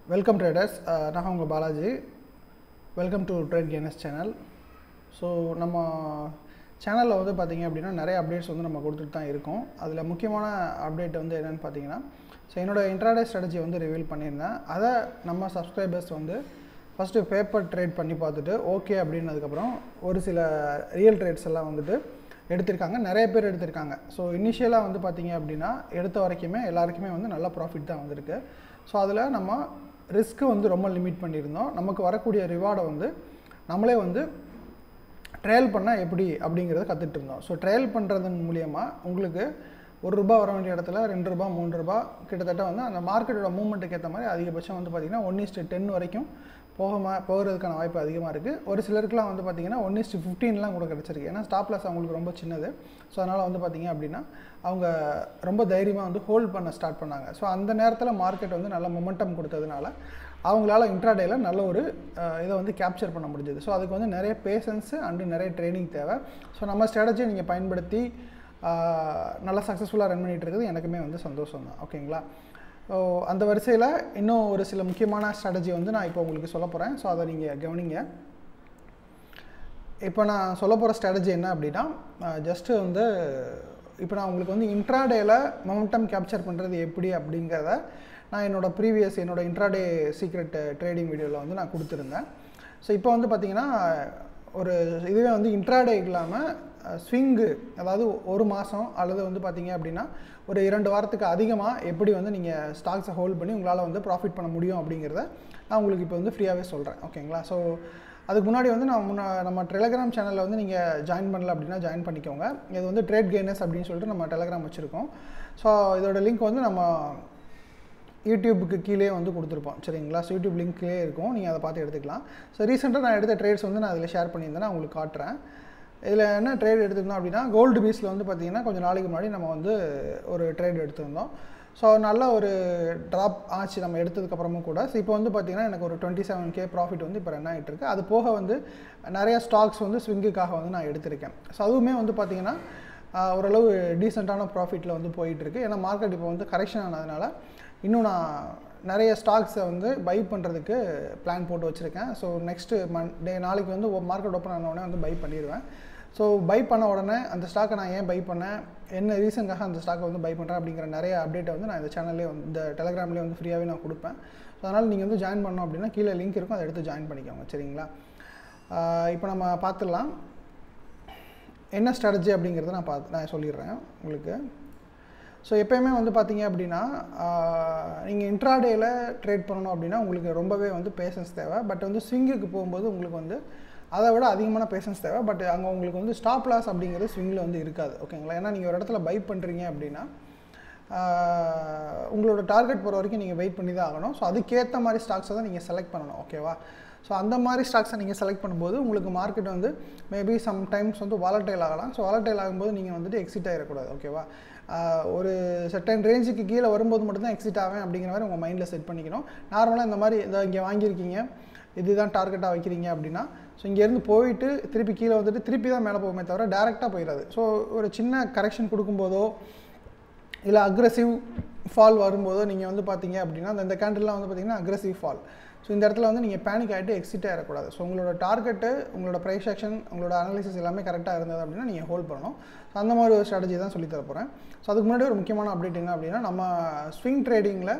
welcome traders நான் உங்கள் Balaji welcome to trade canes channel so நம்ம சேனலில் வந்து பார்த்தீங்க அப்படின்னா நிறைய அப்டேட்ஸ் வந்து நம்ம கொடுத்துட்டு தான் இருக்கோம் அதில் முக்கியமான அப்டேட் வந்து என்னென்னு பார்த்தீங்கன்னா ஸோ என்னோடய இன்ட்ராடே ஸ்ட்ராட்டஜி வந்து ரிவீல் பண்ணியிருந்தேன் அதை நம்ம சப்ஸ்கிரைபர்ஸ் வந்து ஃபஸ்ட்டு பேப்பர் ட்ரேட் பண்ணி பார்த்துட்டு ஓகே அப்படின்னதுக்கப்புறம் ஒரு சில ரியல் ட்ரேட்ஸ் எல்லாம் வந்துட்டு எடுத்திருக்காங்க நிறைய பேர் எடுத்திருக்காங்க ஸோ இனிஷியலாக வந்து பார்த்தீங்க அப்படின்னா எடுத்த வரைக்குமே எல்லாருக்குமே வந்து நல்ல ப்ராஃபிட் தான் வந்திருக்கு ஸோ அதில் நம்ம ரிஸ்க்கு வந்து ரொம்ப லிமிட் பண்ணியிருந்தோம் நமக்கு வரக்கூடிய ரிவார்டை வந்து நம்மளே வந்து ட்ரையல் பண்ணால் எப்படி அப்படிங்கிறத கற்றுட்டு இருந்தோம் ஸோ ட்ரையல் பண்ணுறதன் மூலியமாக உங்களுக்கு ஒரு ரூபா வர வேண்டிய இடத்துல ரெண்டு ரூபா மூணு ரூபா கிட்டத்தட்ட வந்து அந்த மார்க்கெட்டோட மூவ்மெண்ட்டுக்கு ஏற்ற மாதிரி அதிகபட்சம் வந்து பார்த்திங்கன்னா ஒன் இஸ்ட்டு டென் வரைக்கும் போகமா போகிறதுக்கான வாய்ப்பு அதிகமாக இருக்குது ஒரு சிலருக்குலாம் வந்து பார்த்திங்கன்னா ஒன் இஸ்ட்டு ஃபிஃப்டீன்லாம் கூட கிடச்சிருக்கு ஏன்னா ஸ்டாப் லாஸ் அவங்களுக்கு ரொம்ப சின்னது ஸோ அதனால் வந்து பார்த்திங்க அப்படின்னா அவங்க ரொம்ப தைரியமாக வந்து ஹோல்ட் பண்ண ஸ்டார்ட் பண்ணாங்க ஸோ அந்த நேரத்தில் மார்க்கெட் வந்து நல்ல மொமெண்டம் கொடுத்ததுனால அவங்களால இன்ட்ராடேயில் நல்ல ஒரு இதை வந்து கேப்சர் பண்ண முடிஞ்சது ஸோ அதுக்கு வந்து நிறைய பேஷன்ஸு அண்டு நிறைய ட்ரைனிங் தேவை ஸோ நம்ம ஸ்ட்ராட்டஜியை நீங்கள் பயன்படுத்தி நல்லா சக்ஸஸ்ஃபுல்லாக ரன் பண்ணிகிட்டு இருக்குது எனக்குமே வந்து சந்தோஷம் தான் ஓகேங்களா ஸோ அந்த வரிசையில் இன்னும் ஒரு சில முக்கியமான ஸ்ட்ராட்டஜி வந்து நான் இப்போ உங்களுக்கு சொல்ல போகிறேன் ஸோ அதை நீங்கள் கவனிங்க இப்போ நான் சொல்ல போகிற ஸ்ட்ராட்டஜி என்ன அப்படின்னா ஜஸ்ட்டு வந்து இப்போ நான் உங்களுக்கு வந்து இன்ட்ராடேயில் மொமெண்டம் கேப்சர் பண்ணுறது எப்படி அப்படிங்கிறத நான் என்னோடய ப்ரீவியஸ் என்னோடய இன்ட்ராடே சீக்ரெட் ட்ரேடிங் வீடியோவில் வந்து நான் கொடுத்துருந்தேன் ஸோ இப்போ வந்து பார்த்திங்கன்னா ஒரு இதுவே வந்து இன்ட்ராடே இல்லாமல் ஸ்விங்கு அதாவது ஒரு மாதம் அல்லது வந்து பார்த்திங்க அப்படின்னா ஒரு இரண்டு வாரத்துக்கு அதிகமாக எப்படி வந்து நீங்கள் ஸ்டாக்ஸை ஹோல்ட் பண்ணி உங்களால் வந்து ப்ராஃபிட் பண்ண முடியும் அப்படிங்கிறத நான் உங்களுக்கு இப்போ வந்து ஃப்ரீயாகவே சொல்கிறேன் ஓகேங்களா ஸோ அதுக்கு முன்னாடி வந்து நான் முன்னா நம்ம டெலகிராம் சேனலில் வந்து நீங்கள் ஜாயின் பண்ணல அப்படின்னா ஜாயின் பண்ணிக்கோங்க இது வந்து ட்ரேட் கெய்னர்ஸ் அப்படின்னு சொல்லிட்டு நம்ம டெலகிராம் வச்சுருக்கோம் ஸோ இதோட லிங்க் வந்து நம்ம யூடியூப்புக்கு கீழே வந்து கொடுத்துருப்போம் சரிங்களா ஸோ யூடியூப் லிங்க் கீழே இருக்கும் நீங்கள் அதை பார்த்து எடுத்துக்கலாம் ஸோ ரீசெண்டாக நான் எடுத்த ட்ரேட்ஸ் வந்து நான் அதில் ஷேர் பண்ணியிருந்தேன் நான் உங்களுக்கு காட்டுறேன் இதில் என்ன ட்ரேட் எடுத்திருந்தோம் அப்படின்னா கோல்டு பீஸில் வந்து பார்த்திங்கன்னா கொஞ்சம் நாளைக்கு முன்னாடி நம்ம வந்து ஒரு ட்ரேட் எடுத்திருந்தோம் ஸோ நல்ல ஒரு ட்ராப் ஆச்சு நம்ம எடுத்ததுக்கப்புறமும் கூட ஸோ இப்போ வந்து பார்த்திங்கன்னா எனக்கு ஒரு டுவெண்ட்டி செவன் கே ப்ராஃபிட் வந்து இப்போ ரன் ஆகிட்டு இருக்கு அது போக வந்து நிறைய ஸ்டாக்ஸ் வந்து ஸ்விங்குக்காக வந்து நான் எடுத்திருக்கேன் ஸோ அதுவுமே வந்து பார்த்திங்கன்னா ஓரளவு டீசெண்டான ப்ராஃபிட்டில் வந்து போயிட்டுருக்கு ஏன்னா மார்க்கெட் இப்போ வந்து கரெக்ஷன் ஆனதுனால இன்னும் நான் நிறைய ஸ்டாக்ஸை வந்து பை பண்ணுறதுக்கு பிளான் போட்டு வச்சுருக்கேன் ஸோ நெக்ஸ்ட்டு மன் டே நாளைக்கு வந்து மார்க்கெட் ஓப்பன் ஆன உடனே வந்து பை பண்ணிடுவேன் ஸோ பை பண்ண உடனே அந்த ஸ்டாக்கை நான் ஏன் பை பண்ணேன் என்ன ரீசனுக்காக அந்த ஸ்டாக்கை வந்து பை பண்ணுறேன் அப்படிங்கிற நிறைய அப்டேட்டை வந்து நான் இந்த சேனல்லே வந்து இந்த டெலகிராம்லேயே வந்து ஃப்ரீயாகவே நான் கொடுப்பேன் ஸோ அதனால் நீங்கள் வந்து ஜாயின் பண்ணோம் அப்படின்னா கீழே லிங்க் இருக்கும் அதை எடுத்து ஜாயின் பண்ணிக்கோங்க சரிங்களா இப்போ நம்ம பார்த்துடலாம் என்ன ஸ்ட்ராட்டஜி அப்படிங்கிறத நான் பார்த்து நான் சொல்லிடுறேன் உங்களுக்கு ஸோ எப்போயுமே வந்து பார்த்தீங்க அப்படின்னா நீங்கள் இன்ட்ராடேயில் ட்ரேட் பண்ணணும் அப்படின்னா உங்களுக்கு ரொம்பவே வந்து பேஷன்ஸ் தேவை பட் வந்து ஸ்விங்குக்கு போகும்போது உங்களுக்கு வந்து அதை விட அதிகமான பேஷன்ஸ் தேவை பட் அங்கே உங்களுக்கு வந்து ஸ்டாப் லாஸ் அப்படிங்கிறது ஸ்விங்கில் வந்து இருக்காது ஓகேங்களா ஏன்னா நீங்கள் ஒரு இடத்துல பை பண்ணுறீங்க அப்படின்னா உங்களோட டார்கெட் போகிற வரைக்கும் நீங்கள் வெயிட் பண்ணி தான் ஆகணும் ஸோ அதுக்கேற்ற மாதிரி ஸ்டாக்ஸை தான் நீங்கள் செலக்ட் பண்ணணும் ஓகேவா ஸோ அந்த மாதிரி ஸ்டாக்ஸை நீங்கள் செலக்ட் பண்ணும்போது உங்களுக்கு மார்க்கெட் வந்து மேபி சம் டைம்ஸ் வந்து வாலட்டைல் ஆகலாம் ஸோ வாலட்டைல் ஆகும்போது நீங்கள் வந்துட்டு எக்ஸிட் ஆகிடக்கூடாது ஓகேவா ஒரு செட்டன் ரேஞ்சுக்கு கீழே வரும்போது மட்டும்தான் எக்ஸிட் ஆவேன் அப்படிங்கிற மாதிரி உங்கள் மைண்டில் செட் பண்ணிக்கணும் நார்மலாக இந்த மாதிரி இதை இங்கே வாங்கியிருக்கீங்க இதுதான் டார்கெட்டாக வைக்கிறீங்க அப்படின்னா ஸோ இங்கேருந்து போயிட்டு திருப்பி கீழே வந்துட்டு திருப்பி தான் மேலே போகுமே தவிர டேரெக்டாக போயிடாது ஸோ ஒரு சின்ன கரெக்ஷன் கொடுக்கும்போதோ இல்லை அக்ரெசிவ் ஃபால் வரும்போதோ நீங்கள் வந்து பார்த்தீங்க அப்படின்னா அந்த கேண்டில்லாம் வந்து பார்த்தீங்கன்னா அக்ரெசிவ் ஃபால் ஸோ இந்த இடத்துல வந்து நீங்கள் பேனிக் ஆகிட்டு எக்ஸிட் ஆகிடக்கூடாது ஸோ உங்களோட டார்கெட்டு உங்களோட ப்ரைஸ் ஆக்ஷன் உங்களோட அனாலிசிஸ் எல்லாமே கரெக்டாக இருந்தது அப்படின்னா நீங்கள் ஹோல்ட் பண்ணணும் ஸோ அந்த மாதிரி ஒரு ஸ்ட்ராட்டஜி தான் சொல்லி தர போகிறேன் ஸோ அதுக்கு முன்னாடி ஒரு முக்கியமான அப்டேட் என்ன அப்படின்னா நம்ம ஸ்விங் ட்ரேடிங்கில்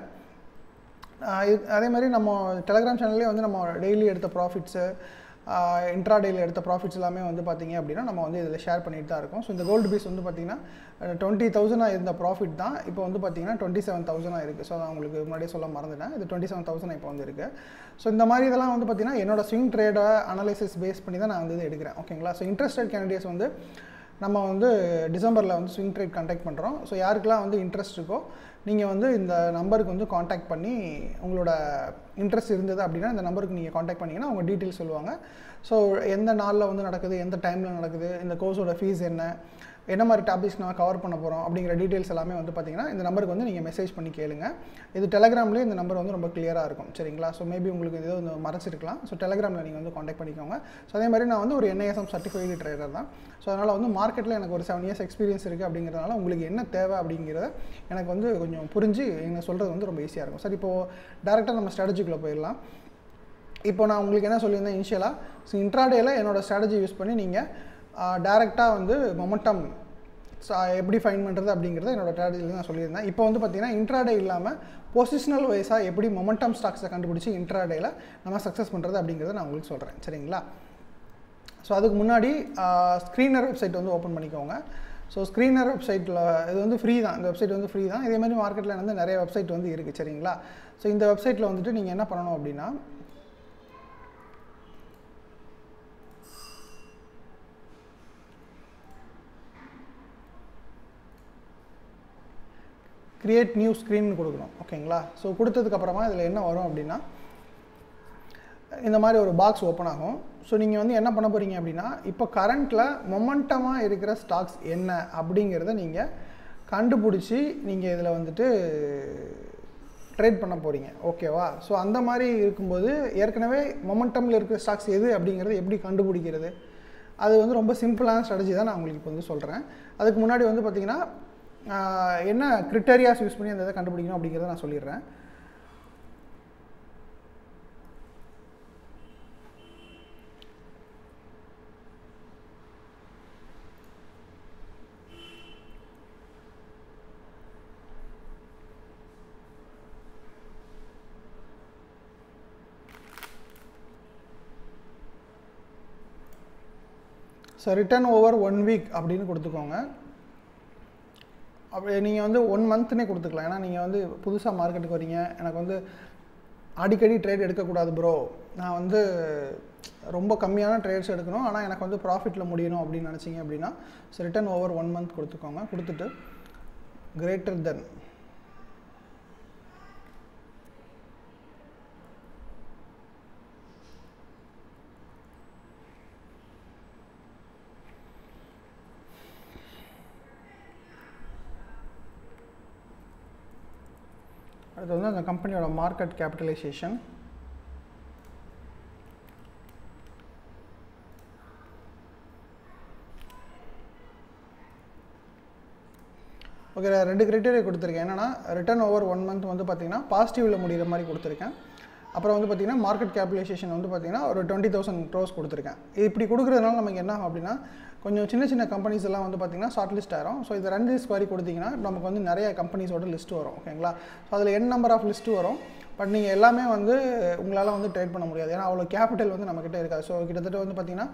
அதே மாதிரி நம்ம டெலகிராம் சேனல்லே வந்து நம்ம டெய்லி எடுத்த ப்ராஃபிட்ஸு இன்ட்ரா டேயில் எடுத்த ப்ராஃபிட்ஸ் எல்லாமே வந்து பார்த்திங்க அப்படின்னா நம்ம வந்து இதில் ஷேர் பண்ணிட்டு தான் இருக்கோம் ஸோ இந்த கோல்டு பீஸ் வந்து பார்த்திங்கன்னா டுவெண்ட்டி தௌசண்டாக இருந்த ப்ராஃபிட் தான் இப்போ வந்து பார்த்திங்கன்னா டுவெண்ட்டி செவன் தௌசண்டாக இருக்குது ஸோ உங்களுக்கு முன்னாடியே சொல்ல மறந்துட்டேன் இது டுவெண்ட்டி செவன் தௌசண்ட் இப்போ வந்து இருக்குது ஸோ இந்த மாதிரி இதெல்லாம் வந்து பார்த்திங்கன்னா என்னோட ஸ்விங் ட்ரேடை அனாலிசிஸ் பேஸ் பண்ணி தான் நான் வந்து இது எடுக்கிறேன் ஓகேங்களா ஸோ இன்ட்ரெஸ்டட் கேண்டிடேட்ஸ் வந்து நம்ம வந்து டிசம்பரில் வந்து ஸ்விங் ட்ரேட் கண்டக்ட் பண்ணுறோம் ஸோ யாருக்கெல்லாம் வந்து இன்ட்ரெஸ்ட் இருக்கோ நீங்கள் வந்து இந்த நம்பருக்கு வந்து காண்டாக்ட் பண்ணி உங்களோட இன்ட்ரெஸ்ட் இருந்தது அப்படின்னா இந்த நம்பருக்கு நீங்கள் காண்டாக்ட் பண்ணிங்கன்னா அவங்க டீட்டெயில்ஸ் சொல்லுவாங்க ஸோ எந்த நாளில் வந்து நடக்குது எந்த டைமில் நடக்குது இந்த கோர்ஸோட ஃபீஸ் என்ன என்ன மாதிரி டாபிக்ஸ் நான் கவர் பண்ண போகிறோம் அப்படிங்கிற டீட்டெயில்ஸ் எல்லாமே வந்து பார்த்தீங்கன்னா இந்த நம்பருக்கு வந்து நீங்கள் மெசேஜ் பண்ணி கேளுங்க இது டெலகிராம்லேயே இந்த நம்பர் வந்து ரொம்ப கிளியராக இருக்கும் சரிங்களா ஸோ மேபி உங்களுக்கு ஏதோ வந்து மறைச்சிருக்கலாம் ஸோ டெலகிராமில் நீங்கள் வந்து காண்டாக்ட் பண்ணிக்கோங்க ஸோ அதே மாதிரி நான் வந்து ஒரு என்ஐஎஸ்எம் சர்டிஃபைடு ட்ரேடர் தான் ஸோ அதனால் வந்து மார்க்கெட்டில் எனக்கு ஒரு செவன் இயர்ஸ் எக்ஸ்பீரியன்ஸ் இருக்குது அப்படிங்கிறதுனால உங்களுக்கு என்ன தேவை அப்படிங்கிறத எனக்கு வந்து கொஞ்சம் புரிஞ்சு என்ன சொல்கிறது வந்து ரொம்ப ஈஸியாக இருக்கும் சார் இப்போது டேரெக்டாக நம்ம ஸ்ட்ராட்டஜிக்குள்ளே போயிடலாம் இப்போ நான் உங்களுக்கு என்ன சொல்லியிருந்தேன் இனிஷியலாக ஸோ இன்ட்ராடேயில் என்னோடய ஸ்ட்ராட்டஜி யூஸ் பண்ணி நீங்கள் டேரெக்டாக வந்து மொமெண்டம் எப்படி ஃபைன் பண்ணுறது அப்படிங்கிறத என்னோட ஸ்ட்ராட்டஜியில் நான் சொல்லியிருந்தேன் இப்போ வந்து பார்த்தீங்கன்னா இன்ட்ராடே இல்லாமல் பொசிஷனல் வைஸாக எப்படி மொமெண்டம் ஸ்டாக்ஸை கண்டுபிடிச்சி இன்ட்ராடேயில் நம்ம சக்ஸஸ் பண்ணுறது அப்படிங்கிறத நான் உங்களுக்கு சொல்கிறேன் சரிங்களா ஸோ அதுக்கு முன்னாடி ஸ்க்ரீனர் வெப்சைட் வந்து ஓப்பன் பண்ணிக்கோங்க ஸோ ஸ்க்ரீனர் வெப்சைட்டில் இது வந்து ஃப்ரீ தான் இந்த வெப்சைட் வந்து ஃப்ரீ தான் இதே மாதிரி மார்க்கெட்டில் வந்து நிறைய வெப்சைட் வந்து இருக்குது சரிங்களா ஸோ இந்த வெப்சைட்டில் வந்துட்டு நீங்கள் என்ன பண்ணணும் அப்படின்னா கிரியேட் நியூ ஸ்க்ரீன் கொடுக்கணும் ஓகேங்களா ஸோ கொடுத்ததுக்கப்புறமா இதில் என்ன வரும் அப்படின்னா இந்த மாதிரி ஒரு பாக்ஸ் ஓப்பன் ஆகும் ஸோ நீங்கள் வந்து என்ன பண்ண போகிறீங்க அப்படின்னா இப்போ கரண்ட்டில் மொமெண்டமாக இருக்கிற ஸ்டாக்ஸ் என்ன அப்படிங்கிறத நீங்கள் கண்டுபிடிச்சி நீங்கள் இதில் வந்துட்டு ட்ரேட் பண்ண போகிறீங்க ஓகேவா ஸோ அந்த மாதிரி இருக்கும்போது ஏற்கனவே மொமெண்டமில் இருக்கிற ஸ்டாக்ஸ் எது அப்படிங்கிறத எப்படி கண்டுபிடிக்கிறது அது வந்து ரொம்ப சிம்பிளான ஸ்ட்ராட்டஜி தான் நான் உங்களுக்கு இப்போ வந்து சொல்கிறேன் அதுக்கு முன்னாடி வந்து பார்த்திங்கன்னா என்ன க்ரிட்டேரியாஸ் யூஸ் பண்ணி அந்த இதை கண்டுபிடிக்கணும் அப்படிங்கிறத நான் சொல்லிடுறேன் so return over one week அப்படின்னு கொடுத்துக்கோங்க அப்படி நீங்கள் வந்து ஒன் மந்த்னே கொடுத்துக்கலாம் ஏன்னா நீங்கள் வந்து புதுசாக மார்க்கெட்டுக்கு வரீங்க எனக்கு வந்து அடிக்கடி ட்ரேட் எடுக்கக்கூடாது ப்ரோ நான் வந்து ரொம்ப கம்மியான ட்ரேட்ஸ் எடுக்கணும் ஆனால் எனக்கு வந்து ப்ராஃபிட்டில் முடியணும் அப்படின்னு நினச்சிங்க அப்படின்னா so return over one month கொடுத்துக்கோங்க கொடுத்துட்டு கிரேட்டர் தென் அடுத்து வந்து அந்த கம்பெனியோட மார்க்கெட் கேபிட்டலைசேஷன் ஓகே ரெண்டு க்ரைட்டீரியா கொடுத்துருக்கேன் என்னென்னா ரிட்டர்ன் ஓவர் ஒன் மந்த் வந்து பார்த்திங்கன்னா பாசிட்டிவில் முடிகிற மாதிரி கொடுத்துருக்கேன் அப்புறம் வந்து பார்த்திங்கன்னா மார்க்கெட் கேபிட்டலைசேஷன் வந்து பார்த்திங்கன்னா ஒரு டுவெண்ட்டி தௌசண்ட் க்ரோஸ் கொடுத்துருக்கேன் இப்படி கொடுக்குறதுனால நமக்கு என்ன ஆகும் அப்படின்னா கொஞ்சம் சின்ன சின்ன கம்பெனிஸ் எல்லாம் வந்து பார்த்திங்கன்னா ஷார்ட் லிஸ்ட் ஆயிரும் ஸோ இது ரெண்டு ஸ்கொயரி கொடுத்தீங்கன்னா நமக்கு வந்து நிறைய கம்பெனிஸோட லிஸ்ட் வரும் ஓகேங்களா ஸோ அதில் என் நம்பர் ஆஃப் லிஸ்ட்டு வரும் பட் நீங்கள் எல்லாமே வந்து உங்களால் வந்து ட்ரேட் பண்ண முடியாது ஏன்னா அவ்வளோ கேபிட்டல் வந்து நம்மக்கிட்ட இருக்காது ஸோ கிட்டத்தட்ட வந்து பார்த்திங்கன்னா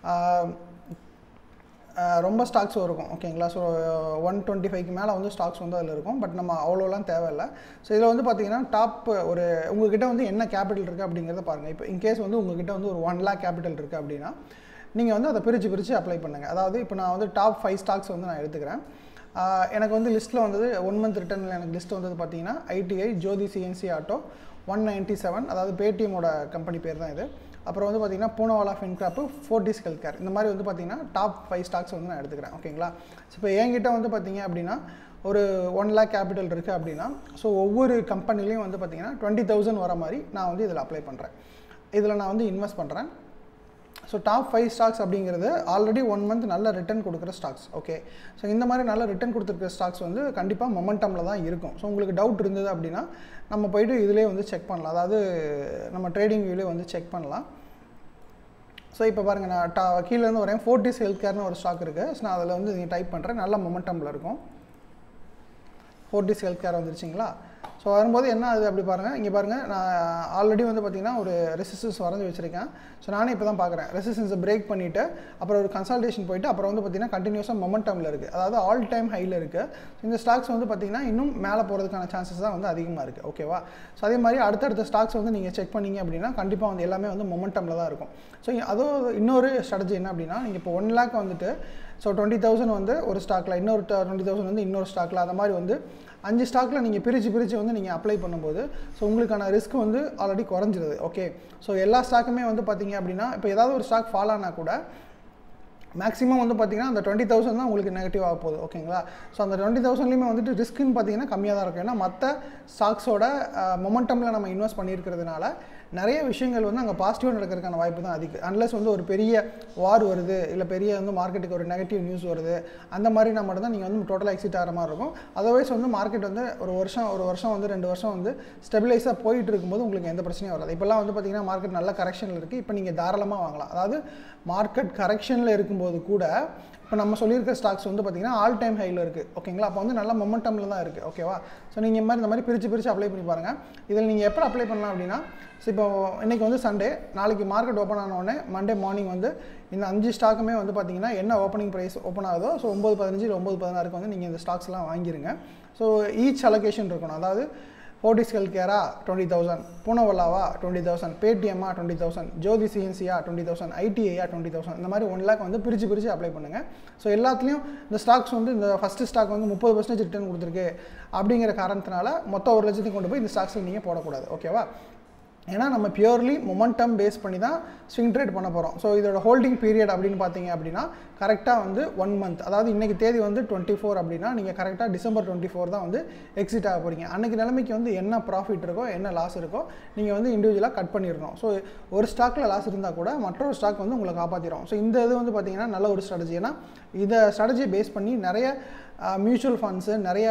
ரொம்ப ஸ்டாக்ஸும் இருக்கும் ஓகேங்களா ஸோ ஒன் டுவெண்ட்டி ஃபைவ்க்கு மேலே வந்து ஸ்டாக்ஸ் வந்து அதில் இருக்கும் பட் நம்ம அவ்வளோலாம் தேவையில்லை ஸோ இதில் வந்து பார்த்தீங்கன்னா டாப் ஒரு உங்ககிட்ட வந்து என்ன கேபிட்டல் இருக்குது அப்படிங்கிறத பாருங்கள் இப்போ இன்கேஸ் வந்து உங்ககிட்ட வந்து ஒரு ஒன் லேக் கேபிட்டல் இருக்குது அப்படின்னா நீங்கள் வந்து அதை பிரித்து பிரித்து அப்ளை பண்ணுங்கள் அதாவது இப்போ நான் வந்து டாப் ஃபைவ் ஸ்டாக்ஸ் வந்து நான் எடுத்துக்கிறேன் எனக்கு வந்து லிஸ்ட்டில் வந்தது ஒன் மந்த் ரிட்டர்னில் எனக்கு லிஸ்ட் வந்தது பார்த்தீங்கன்னா ITI Jyothi CNC auto one ninety seven அதாவது பேடிஎம்மோட கம்பெனி பேர் தான் இது அப்புறம் வந்து பார்த்தீங்கன்னா Poonawalla fincorp Fortis health care இந்த மாதிரி வந்து பார்த்தீங்கன்னா டாப் ஃபைவ் ஸ்டாக்ஸ் வந்து நான் எடுத்துக்கிறேன் ஓகேங்களா ஸோ இப்போ என்கிட்ட வந்து பார்த்தீங்க அப்படின்னா ஒரு ஒன் லேக் கேபிட்டல் இருக்குது அப்படின்னா ஸோ ஒவ்வொரு கம்பெனிலையும் வந்து பார்த்தீங்கன்னா டுவெண்ட்டி தௌசண்ட் வர மாதிரி நான் வந்து இதில் அப்ளை பண்ணுறேன் இதில் நான் வந்து இன்வெஸ்ட் பண்ணுறேன் ஸோ டாப் ஃபைவ் ஸ்டாக்ஸ் அப்படிங்கிறது ஆல்ரெடி ஒன் மந்த் நல்ல ரிட்டர்ன் கொடுக்குற ஸ்டாக்ஸ் ஓகே ஸோ இந்த மாதிரி நல்ல ரிட்டர்ன் கொடுத்துருக்க ஸ்டாக்ஸ் வந்து கண்டிப்பாக மொமெண்டமில் தான் இருக்கும் ஸோ உங்களுக்கு டவுட் இருந்தது அப்படின்னா நம்ம போயிட்டு இதிலே வந்து செக் பண்ணலாம் அதாவது நம்ம ட்ரேடிங் வியூலே வந்து செக் பண்ணலாம் ஸோ இப்போ பாருங்கள் நான் டா கீழேருந்து வரேன் ஃபோர்டிஸ் ஹெல்த் கேர்னு ஒரு ஸ்டாக் இருக்குது ஸோ நான் அதில் வந்து நீங்கள் டைப் பண்ணுறேன் நல்ல மொமெண்டமில் இருக்கும் ஃபோர்டிஸ் ஹெல்த் கேர் வந்துருச்சிங்களா ஸோ வரும்போது என்ன ஆகுது அப்படி பாருங்கள் இங்கே பாருங்கள் நான் ஆல்ரெடி வந்து பார்த்திங்கன்னா ஒரு ரெசிஸ்டன்ஸ் வரைஞ்சி வச்சுருக்கேன் ஸோ நானே இப்போ தான் பார்க்குறேன் ரெசிஸ்டன்ஸை பிரேக் பண்ணிவிட்டு அப்புறம் ஒரு கன்சல்டேஷன் போயிட்டு அப்புறம் வந்து பார்த்திங்கன்னா கண்டினியூஸாக மொமெண்டமில் இருக்குது அதாவது ஆல் டைம் ஹையில் இருக்குது இந்த ஸ்டாக்ஸ் வந்து பார்த்திங்கன்னா இன்னும் மேலே போகிறதுக்கான சான்சஸ் தான் வந்து அதிகமாக இருக்குது ஓகேவா ஸோ அதே மாதிரி அடுத்தடுத்த ஸ்டாக்ஸ் வந்து நீங்கள் செக் பண்ணீங்க அப்படின்னா கண்டிப்பாக வந்து எல்லாமே வந்து மொமெண்டமில் தான் இருக்கும் ஸோ அதுவும் இன்னொரு ஸ்ட்ராட்டஜி என்ன அப்படின்னா நீங்கள் இப்போ ஒன் லேக் வந்துட்டு ஸோ டுவெண்ட்டி தௌசண்ட் வந்து ஒரு ஸ்டாக்கில் இன்னொரு டுவெண்ட்டி தௌசண்ட் வந்து இன்னொரு ஸ்டாக்கில் அந்த மாதிரி வந்து அஞ்சு ஸ்டாக்கில் நீங்கள் பிரித்து பிரித்து வந்து நீங்கள் அப்ளை பண்ணும்போது ஸோ உங்களுக்கான ரிஸ்க் வந்து ஆல்ரெடி குறைஞ்சிருது ஓகே ஸோ எல்லா ஸ்டாக்குமே வந்து பார்த்தீங்க அப்படின்னா இப்போ ஏதாவது ஒரு ஸ்டாக் ஃபால் ஆனால் கூட மேக்ஸிமம் வந்து பார்த்தீங்கன்னா அந்த டுவெண்ட்டி தௌசண்ட் தான் உங்களுக்கு நெகட்டிவ் ஆக போகுது ஓகேங்களா ஸோ அந்த டுவெண்ட்டி தௌசண்ட்லேயுமே வந்துட்டு ரிஸ்க்குன்னு பார்த்தீங்கன்னா கம்மியாக தான் இருக்கும் ஏன்னா மற்ற ஸ்டாக்ஸோட மொமெண்டமில் நம்ம இன்வெஸ்ட் பண்ணியிருக்கிறதுனால நிறைய விஷயங்கள் வந்து அங்கே பாசிட்டிவாக நடக்கிறதுக்கான வாய்ப்பு தான் அதிகம் அன்லஸ் வந்து ஒரு பெரிய வார் வருது இல்லை பெரிய வந்து மார்க்கெட்டுக்கு ஒரு நெகட்டிவ் நியூஸ் வருது அந்த மாதிரி நம்ம மட்டும் தான் நீங்கள் வந்து டோட்டலாக எக்ஸிட் ஆகிற மாதிரி இருக்கும் அதர்வைஸ் வந்து மார்க்கெட் வந்து ஒரு வருஷம் ஒரு வருஷம் வந்து ரெண்டு வருஷம் வந்து ஸ்டெபிலைஸாக போயிட்டு இருக்கும்போது உங்களுக்கு எந்த பிரச்சனையும் வராது இப்போல்லாம் வந்து பார்த்தீங்கன்னா மார்க்கெட் நல்ல கரெக்ஷனில் இருக்குது இப்போ நீங்கள் தாராளமாக வாங்கலாம் அதாவது மார்க்கெட் கரெக்ஷனில் இருக்கும்போது கூட இப்போ நம்ம சொல்லியிருக்க ஸ்டாக்ஸ் வந்து பார்த்தீங்கன்னா ஆல் டைம் ஹையில் இருக்குது ஓகேங்களா அப்போ வந்து நல்ல மொமெண்டமில் தான் இருக்குது ஓகேவா ஸோ நீங்கள் இந்த மாதிரி இந்த மாதிரி பிரித்து பிரித்து அப்ளை பண்ணி பாருங்கள் இதில் நீங்கள் எப்போ அப்ளை பண்ணலாம் அப்படின்னா ஸோ இப்போ இன்றைக்கி வந்து சண்டே நாளைக்கு மார்க்கெட் ஓப்பன் ஆனோடனே மண்டே மார்னிங் வந்து இந்த அஞ்சு ஸ்டாக்குமே வந்து பார்த்தீங்கன்னா என்ன ஓப்பனிங் ப்ரைஸ் ஓப்பன் ஆகுதோ ஸோ ஒம்பது பதினஞ்சு இல்லை ஒம்பது பதினாறுக்கு வந்து நீங்கள் இந்த ஸ்டாக்ஸ்லாம் வாங்கிருங்க ஸோ ஈச் அலோகேஷன் இருக்கணும் அதாவது ஃபோர்டிஸ் ஹெல்த் கேரா டுவெண்ட்டி தௌசண்ட் பூனவல்லாவா டுவெண்ட்டி தௌசண்ட் பேடிஎம்மா டுவெண்ட்டி தௌசண்ட் ஜோதி சிஎன்சியா டுவெண்ட்டி தௌசண்ட் ஐடிஐயா டுவெண்ட்டி தௌசண்ட் இந்த மாதிரி ஒன் லேக் வந்து பிரித்து பிரித்து அப்ளை பண்ணுங்கள் ஸோ எல்லாத்துலேயும் இந்த ஸ்டாக்ஸ் வந்து இந்த ஃபஸ்ட்டு ஸ்டாக் வந்து முப்பது பர்சன்டேஜ் ரிட்டர்ன் கொடுத்துருக்கு அப்படிங்கிற காரணத்தினால மொத்தம் ஒரு லட்சத்துக்கு கொண்டு போய் இந்த ஸ்டாக்ஸில் நீங்கள் போடக்கூடாது ஓகேவா ஏன்னா நம்ம பியூர்லி மொமெண்டம் பேஸ் பண்ணி தான் ஸ்விங் ட்ரேட் பண்ண போகிறோம் ஸோ இதோட ஹோல்டிங் பீரியட் அப்படின்னு பார்த்தீங்க அப்படின்னா கரெக்டாக வந்து ஒன் மந்த் அதாவது இன்றைக்கி தேதி வந்து டுவெண்ட்டி ஃபோர் அப்படின்னா நீங்கள் கரெக்டாக டிசம்பர் டுவெண்ட்டி ஃபோர் தான் வந்து எக்ஸிட் ஆக போகிறீங்க அன்றைக்கி நிலைமைக்கு வந்து என்ன ப்ராஃபிட் இருக்கோ என்ன லாஸ் இருக்கோ நீங்கள் வந்து இண்டிவிஜுவலாக கட் பண்ணிடணும் ஸோ ஒரு ஸ்டாக்கில் லாஸ் இருந்தால் கூட மற்றொரு ஸ்டாக் வந்து உங்களை காப்பாற்றிடும் ஸோ இந்த இது வந்து பார்த்திங்கன்னா நல்ல ஒரு ஸ்ட்ராட்டஜி ஏன்னா இதை ஸ்ட்ராட்டஜியை பேஸ் பண்ணி நிறைய மியூச்சுவல் ஃபண்ட்ஸு நிறைய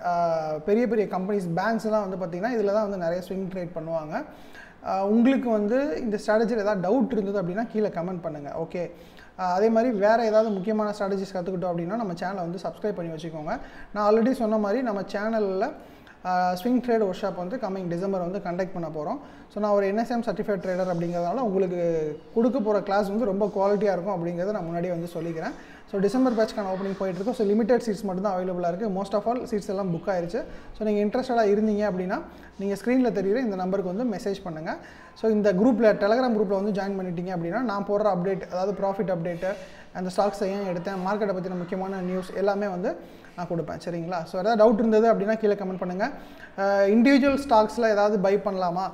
பெரிய பெரிய கம்பெனிஸ் பேங்க்ஸ்லாம் வந்து பார்த்திங்கன்னா இதில் தான் வந்து நிறைய ஸ்விங் ட்ரேட் பண்ணுவாங்க உங்களுக்கு வந்து இந்த ஸ்ட்ராட்டஜியில் ஏதாவது டவுட் இருந்தது அப்படின்னா கீழே கமெண்ட் பண்ணுங்கள் ஓகே அதே மாதிரி வேறு ஏதாவது முக்கியமான ஸ்ட்ராட்டஜிஸ் கற்றுக்கிட்டோம் அப்படின்னா நம்ம சேனலை வந்து சப்ஸ்கிரைப் பண்ணி வச்சுக்கோங்க நான் ஆல்ரெடி சொன்ன மாதிரி நம்ம சேனலில் ஸ்விங் ட்ரேட் ஒர்க் ஷாப் வந்து கம்மிங் டிசம்பர் வந்து கண்டக்ட் பண்ண போகிறோம் ஸோ நான் ஒரு என்எஸ்எம் சர்டிஃபைட் ட்ரேடர் அப்படிங்கிறதுனால உங்களுக்கு கொடுக்க போகிற கிளாஸ் வந்து ரொம்ப குவாலிட்டியாக இருக்கும் அப்படிங்கிறத நான் முன்னாடியே வந்து சொல்லிக்கிறேன் ஸோ டிசம்பர் பேட்ச்க்கான ஓப்பனிங் போயிட்டுருக்கோம் ஸோ லிமிடெட் சீட்ஸ் மட்டும் தான் அவைலபிளாக இருக்குது மோஸ்ட் ஆஃப் ஆல் சீட்ஸ் எல்லாம் புக் ஆயிருச்சு ஸோ நீங்கள் இன்ட்ரெஸ்டடாக இருந்தீங்க அப்படின்னா நீங்கள் ஸ்க்ரீனில் தெரியுற இந்த நம்பருக்கு வந்து மெசேஜ் பண்ணுங்கள் ஸோ இந்த குரூப்பில் டெலகிராம் குரூப்பில் வந்து ஜாயின் பண்ணிட்டீங்க அப்படின்னா நான் போடுற அப்டேட் அதாவது ப்ராஃபிட் அப்டேட்டு அந்த ஸ்டாக்ஸ் ஏன் எடுத்தேன் மார்க்கெட்டை பற்றின முக்கியமான நியூஸ் எல்லாமே வந்து நான் கொடுப்பேன் சரிங்களா ஸோ ஏதாவது டவுட் இருந்தது அப்படின்னா கீழே கமெண்ட் பண்ணுங்கள் இண்டிவிஜுவல் ஸ்டாக்ஸில் ஏதாவது பை பண்ணலாமா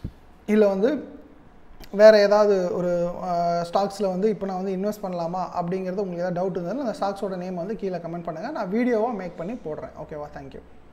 இல்லை வந்து வேறு ஏதாவது ஒரு ஸ்டாக்ஸில் வந்து இப்போ நான் வந்து இன்வெஸ்ட் பண்ணலாமா அப்படிங்கிறது உங்களுக்கு ஏதாவது டவுட் இருந்ததுன்னா அந்த ஸ்டாக்ஸோட நேம் வந்து கீழே கமெண்ட் பண்ணுங்கள் நான் வீடியோவாக மேக் பண்ணி போடுறேன் ஓகேவா தேங்க்யூ